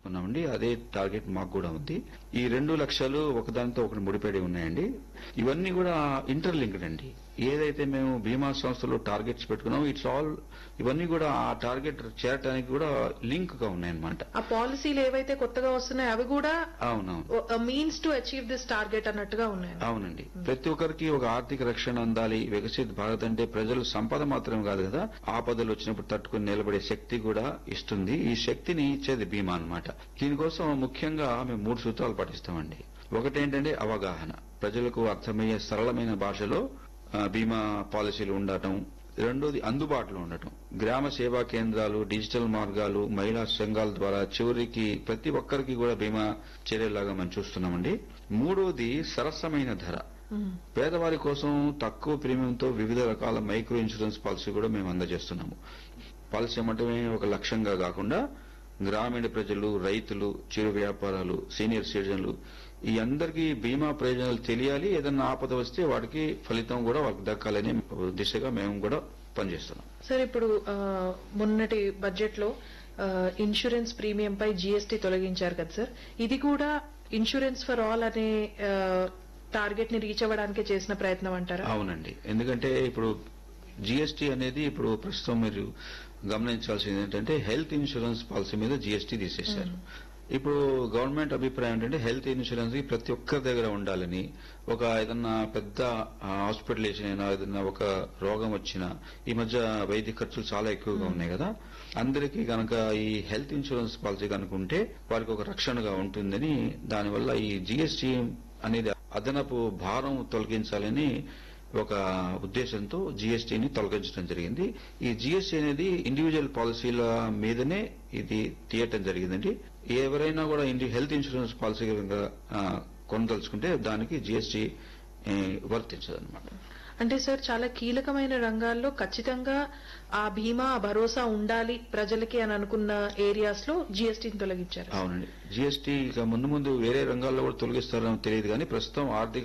పెట్టుకున్నామండి అదే టార్గెట్ మాకు కూడా ఉంది ఈ రెండు లక్షలు ఒకదానితో ఒకటి ముడిపడి ఉన్నాయండి ఇవన్నీ కూడా ఇంటర్లింక్డ్ అండి ఏదైతే మేము బీమా సంస్థలో టార్గెట్స్ పెట్టుకున్నామో ఇట్స్ ఆల్ ఇవన్నీ కూడా ఆ టార్గెట్ చేరటానికి కూడా లింక్ గా ఉన్నాయన్నమాట ఆ పాలసీలు ఏవైతే కొత్తగా వస్తున్నాయో అవి కూడా అవునవును means to achieve this target అన్నట్టుగా ఉన్నాయి అవునండి ప్రతి ఒక్కరికి ఒక ఆర్థిక రక్షణ అందాలి వికసిత్ భారత్ అంటే ప్రజలు సంపద మాత్రం కాదు కదా ఆపదలు వచ్చినప్పుడు తట్టుకుని నిలబడే శక్తి కూడా ఇస్తుంది ఈ శక్తిని ఇచ్చేది బీమా అన్నమాట దీనికోసం ముఖ్యంగా మేము మూడు సూత్రాలు పాటిస్తామండి ఒకటేంటంటే అవగాహన ప్రజలకు అర్థమయ్యే సరళమైన భాషలో ఆ, బీమా పాలసీలు ఉండటం రెండోది అందుబాటులో ఉండటం గ్రామ సేవా కేంద్రాలు డిజిటల్ మార్గాలు మహిళా సంఘాల ద్వారా చివరికి ప్రతి ఒక్కరికి కూడా బీమా చేరేలాగా మనం చూస్తున్నామండి మూడోది సరసమైన ధర పేదవారి కోసం తక్కువ ప్రీమియంతో వివిధ రకాల మైక్రో ఇన్సూరెన్స్ పాలసీ కూడా మేము అందజేస్తున్నాము పాలసీ అమ్మటమే ఒక లక్ష్యంగా కాకుండా గ్రామీణ ప్రజలు రైతులు చిరు వ్యాపారాలు సీనియర్ సిటిజన్లు ఈ అందరికీ బీమా ప్రయోజనాలు తెలియాలి ఏదన్నా ఆపద వస్తే వాటికి ఫలితం కూడా వాళ్ళకి దక్కాలనే దిశగా మేము కూడా పనిచేస్తున్నాం సార్ ఇప్పుడు ఆ, మొన్నటి బడ్జెట్ లో ఆ, ఇన్సూరెన్స్ ప్రీమియం పై జీఎస్టీ తొలగించారు కదా సార్ ఇది కూడా ఇన్సూరెన్స్ ఫర్ ఆల్ అనే ఆ, టార్గెట్ ని రీచ్ అవ్వడానికి చేసిన ప్రయత్నం అంటారా అవునండి ఎందుకంటే ఇప్పుడు జీఎస్టీ అనేది ఇప్పుడు ప్రస్తుతం మీరు గమనించాల్సింది ఏంటంటే హెల్త్ ఇన్సూరెన్స్ పాలసీ మీద జీఎస్టీ తీసేశారు ఇప్పుడు గవర్నమెంట్ అభిప్రాయం ఏంటంటే హెల్త్ ఇన్సూరెన్స్ కి ప్రతి ఒక్కరి దగ్గర ఉండాలని ఒక ఏదన్నా పెద్ద హాస్పిటలేషన్ అయినా ఏదన్నా ఒక రోగం వచ్చినా ఈ మధ్య వైద్య ఖర్చులు చాలా ఎక్కువగా ఉన్నాయి కదా అందరికీ కనుక ఈ హెల్త్ ఇన్సూరెన్స్ పాలసీ కనుక ఉంటే వారికి ఒక రక్షణగా ఉంటుందని దానివల్ల ఈ జీఎస్టీ అనేది అదనపు భారం తొలగించాలని ఒక ఉద్దేశంతో జీఎస్టీని తొలగించడం జరిగింది ఈ జీఎస్టీ అనేది ఇండివిజువల్ పాలసీల మీదనే ఇది తీయటం జరిగిందండి ఎవరైనా కూడా ఇండి హెల్త్ ఇన్సూరెన్స్ పాలసీ కనుక ఆ, కొనదలుచుకుంటే దానికి జీఎస్టీ వర్తించదు అనమాట అంటే సార్ చాలా కీలకమైన రంగాల్లో ఖచ్చితంగా ఆ బీమా ఆ భరోసా ఉండాలి ప్రజలకి అని అనుకున్న ఏరియాస్ లో జీఎస్టీని తొలగించారు అవునండి జీఎస్టీ ఇక ముందు ముందు వేరే రంగాల్లో కూడా తొలగిస్తారో తెలియదు కానీ ప్రస్తుతం ఆర్థిక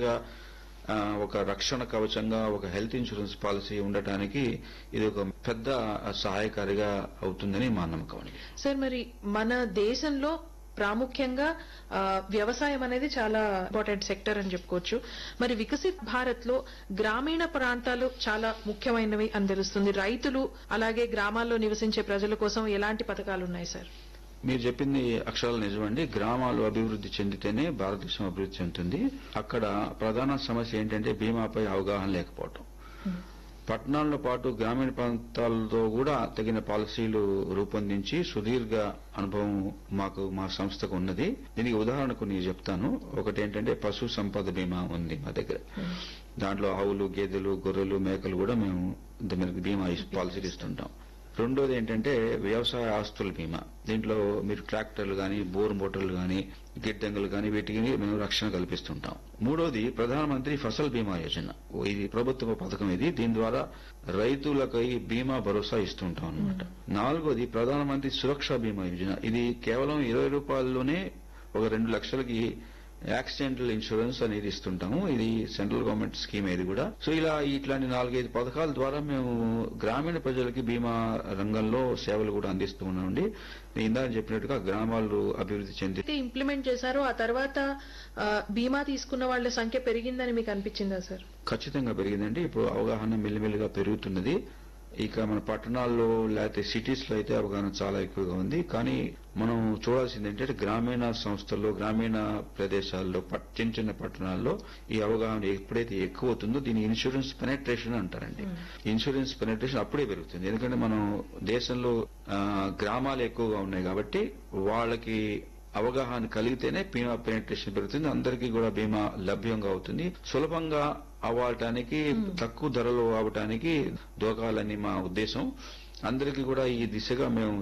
ఆ, ఒక రక్షణ కవచంగా ఒక హెల్త్ ఇన్సూరెన్స్ పాలసీ ఉండటానికి ఇది ఒక పెద్ద సహాయకారిగా అవుతుందని మా నమ్మకం అండి సార్ మరి మన దేశంలో ప్రాముఖ్యంగా ఆ, వ్యవసాయం అనేది చాలా ఇంపార్టెంట్ సెక్టర్ అని చెప్పుకోవచ్చు మరి వికసిత్ భారత్ లో గ్రామీణ ప్రాంతాలు చాలా ముఖ్యమైనవి అని తెలుస్తుంది రైతులు అలాగే గ్రామాల్లో నివసించే ప్రజల కోసం ఎలాంటి పథకాలు ఉన్నాయి సార్ మీరు చెప్పింది అక్షరాలు నిజమండి గ్రామాలు అభివృద్ధి చెందితేనే భారతదేశం అభివృద్ధి చెందుతుంది అక్కడ ప్రధాన సమస్య ఏంటంటే బీమాపై అవగాహన లేకపోవటం పట్టణాలతో పాటు గ్రామీణ ప్రాంతాలతో కూడా తగిన పాలసీలు రూపొందించి సుదీర్ఘ అనుభవం మాకు మా సంస్థకు ఉన్నది దీనికి ఉదాహరణ కొన్ని చెప్తాను ఒకటి ఏంటంటే పశు సంపద బీమా ఉంది మా దగ్గర దాంట్లో ఆవులు గేదెలు గొర్రెలు మేకలు కూడా మేము దాని బీమా ఇస్- పాలసీలు ఇస్తుంటాం రెండోది ఏంటంటే వ్యవసాయ ఆస్తుల బీమా దీంట్లో మీరు ట్రాక్టర్లు కానీ బోర్ మోటార్లు కానీ గిడ్డంగులు కానీ వీటికి మేము రక్షణ కల్పిస్తుంటాం మూడోది ప్రధానమంత్రి ఫసల్ బీమా యోజన ఓ ఇది ప్రభుత్వ పథకం ఇది దీని ద్వారా రైతులకు ఈ బీమా భరోసా ఇస్తుంటాం అనమాట నాలుగోది ప్రధానమంత్రి సురక్ష బీమా యోజన ఇది కేవలం ఇరవై రూపాయల్లోనే ఒక రెండు లక్షలకి యాక్సిడెంటల్ ఇన్సూరెన్స్ అనేది ఇస్తుంటాము ఇది సెంట్రల్ గవర్నమెంట్ స్కీమ్ ఇది కూడా సో ఇలా ఇట్లాంటి నాలుగైదు పథకాల ద్వారా మేము గ్రామీణ ప్రజలకి బీమా రంగంలో సేవలు కూడా అందిస్తూ ఉన్నామండి నేను ఇందాక చెప్పినట్టుగా గ్రామాలు అభివృద్ధి చెంది అయితే ఇంప్లిమెంట్ చేశారో ఆ తర్వాత ఆ, బీమా తీసుకున్న వాళ్ళ సంఖ్య పెరిగిందని మీకు అనిపించిందా సార్ ఖచ్చితంగా పెరిగిందండి ఇప్పుడు అవగాహన మెల్లిమెల్లిగా పెరుగుతున్నది ఇక మన పట్టణాల్లో లేకపోతే సిటీస్ లో అయితే అవగాహన చాలా ఎక్కువగా ఉంది కానీ మనం చూడాల్సింది ఏంటంటే గ్రామీణ సంస్థల్లో గ్రామీణ ప్రదేశాల్లో పట్- చిన్న చిన్న పట్టణాల్లో ఈ అవగాహన ఎప్పుడైతే ఎక్కువ అవుతుందో దీని ఇన్సూరెన్స్ పెనట్రేషన్ అంటారండి ఇన్సూరెన్స్ పెనట్రేషన్ అప్పుడే పెరుగుతుంది ఎందుకంటే మనం దేశంలో ఆ, గ్రామాలు ఎక్కువగా ఉన్నాయి కాబట్టి వాళ్ళకి అవగాహన కలిగితేనే బీమా పెనిట్రేషన్ పెరుగుతుంది అందరికీ కూడా బీమా లభ్యంగా అవుతుంది సులభంగా అవ్వటానికి తక్కువ ధరలో అవ్వటానికి దోకాలని మా ఉద్దేశం అందరికీ కూడా ఈ దిశగా మేము